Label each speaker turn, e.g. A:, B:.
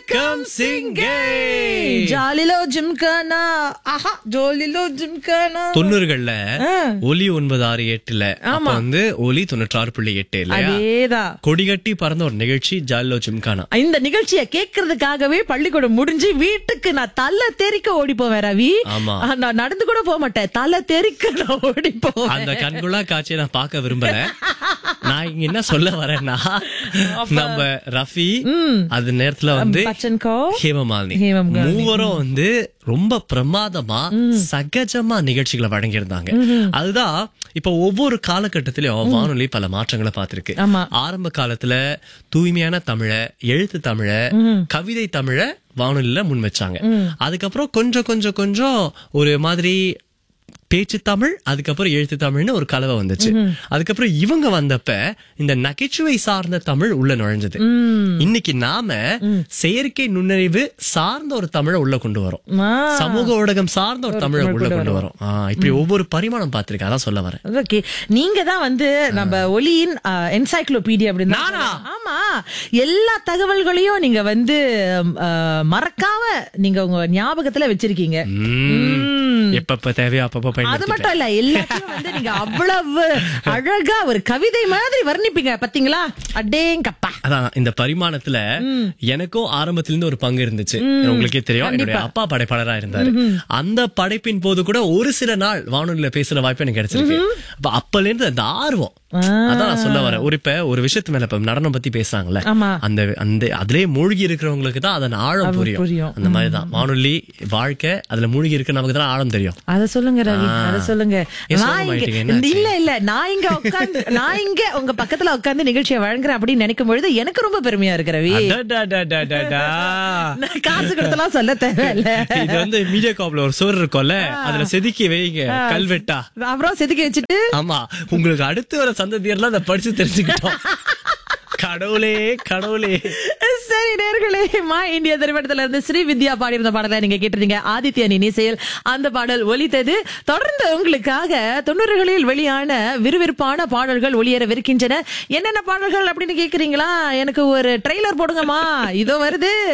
A: வணக்கம் சிங்கே
B: ஜாலிலோ ஜிம்கானா ஆஹா ஜோலிலோ ஜிம்கானா
A: தொண்ணூறுகள்ல
B: ஆ.
A: ஒலி ஒன்பது ஆறு எட்டுல அப்ப வந்து ஒலி தொண்ணூற்றி ஆறு புள்ளி எட்டு இல்லையா
B: அதேதான்
A: கொடிகட்டி பறந்த ஒரு நிகழ்ச்சி ஜாலிலோ ஜிம்கானா
B: இந்த நிகழ்ச்சியை கேட்கறதுக்காகவே பள்ளிக்கூடம் முடிஞ்சு வீட்டுக்கு நான் தலை தெறிக்க ஓடி போவேன் ரவி
A: ஆமா.
B: ஆ, நான் நடந்து கூட போக மாட்டேன் தலை தெறிக்க நான் ஓடி போவேன்
A: அந்த கண்குள்ளா காட்சியை நான் பார்க்க விரும்பல நான் இங்க என்ன சொல்ல வரேன்னா நம்ம ரஃபி அது நேரத்துல வந்து
B: பச்சன் கோ
A: ஹேமமாலினி
B: ஹேமமாலினி.
A: மூவரும் வந்து ரொம்ப பிரமாதமா சகஜமா நிகழ்ச்சிகளை வழங்கியிருந்தாங்க அதுதான் இப்ப ஒவ்வொரு காலகட்டத்திலயும் வானொலி பல மாற்றங்களை பார்த்திருக்கு
B: ஆமா.
A: ஆரம்ப காலத்துல தூய்மையான தமிழ எழுத்து தமிழ கவிதை தமிழ வானொலியில முன் வச்சாங்க அதுக்கப்புறம் கொஞ்சம் கொஞ்சம் கொஞ்சம் ஒரு மாதிரி பேச்சு தமிழ் அதுக்கப்புறம் எழுத்து தமிழ்னு ஒரு கலவை வந்துச்சு அதுக்கப்புறம் இவங்க வந்தப்ப இந்த நகைச்சுவை சார்ந்த தமிழ் உள்ள நுழைஞ்சது இன்னைக்கு நாம செயற்கை நுண்ணறிவு சார்ந்த ஒரு தமிழை உள்ள கொண்டு வரோம்
B: ஆ.
A: சமூக ஊடகம் சார்ந்த ஒரு தமிழை உள்ள கொண்டு வரோம் ஆ, இப்படி ஒவ்வொரு பரிமாணம் பார்த்திருக்கேன் அதான் சொல்ல வரேன்
B: ஓகே நீங்க தான் வந்து நம்ம ஒலியின் என்சைக்ளோபீடியா அப்படின்னு தான்
A: நானா?
B: சொல்லலாம். ஆமா எல்லா தகவல்களையும் நீங்க வந்து ஆ, மறக்காம நீங்க உங்க ஞாபகத்துல வச்சிருக்கீங்க
A: ம். எப்பப்ப தேவையோ அப்பப்ப
B: அது
A: பயன்படுத்திப்பேன்
B: மட்டும் இல்ல எல்லாத்தையும் வந்து நீங்க அவ்வளவு அழகா ஒரு கவிதை மாதிரி வர்ணிப்பீங்க பாத்தீங்களா அடேங்கப்பா
A: அதான் இந்த பரிமாணத்துல எனக்கும் ஆரம்பத்துல இருந்து ஒரு பங்கு இருந்துச்சு உங்களுக்கே தெரியும் என்னுடைய அப்பா படைப்பாளரா இருந்தாரு அந்த படைப்பின் போது கூட ஒரு சில நாள் வானொலியில பேசுற வாய்ப்பு எனக்கு கிடைச்சிருக்கு அப்ப அப்பல இருந்து அந்த ஆர்வம் அதான் நான் சொல்ல வரேன் ஒரு இப்ப ஒரு விஷயத்து மேல இப்ப நடனம் பத்தி பேசுறாங்கல்ல
B: ஆமா.
A: அந்த அந்த அதுலயே மூழ்கி இருக்கிறவங்களுக்கு தான் அதன் ஆழம் புரியும்
B: புரியும்.
A: அந்த மாதிரிதான் வானொலி வாழ்க்கை அதுல மூழ்கி இருக்க நமக்கு தான் ஆழம் தெரியும்
B: அத சொல்லுங்க ரவி அத சொல்லுங்க
A: ஏன்
B: நான்
A: சோகமாயிட்டீங்க?
B: இங்க
A: என்னாச்சு?
B: இல்ல இல்ல நான் இங்க உட்கார்ந்து நான் இங்க உங்க பக்கத்துல உட்கார்ந்து நிகழ்ச்சியை வழங்குறேன் அப்படின்னு நினைக்கும் பொழுது எனக்கு ரொம்ப பெருமையா இருக்கு ரவி
A: அடடடடடடா.
B: நான் காசு கொடுத்தலாம் சொல்ல தேவையில்ல
A: இது வந்து மீடியா காப்ல ஒரு சோறு இருக்கும்ல அதுல செதுக்கி வைங்க கல்வெட்டா
B: அப்புறம் செதுக்கி வச்சுட்டு
A: ஆமா உங்களுக்கு அடுத்து வர சந்ததியர்லாம் அதை படிச்சு தெரிஞ்சுக்கிட்டோம் கடவுளே கடவுளே
B: சரி நேர்களே மா இந்தியா திரைப்படத்துல இருந்து ஸ்ரீ வித்யா பாடியிருந்த பாடலை நீங்க கேட்டிருந்தீங்க ஆதித்ய இசையில் அந்த பாடல் ஒலித்தது தொடர்ந்து உங்களுக்காக தொண்ணூறுகளில் வெளியான விறுவிறுப்பான பாடல்கள் ஒளியேறவிருக்கின்றன என்னென்ன பாடல்கள் அப்படின்னு கேக்குறீங்களா எனக்கு ஒரு ட்ரெய்லர் போடுங்கம்மா இதோ வருது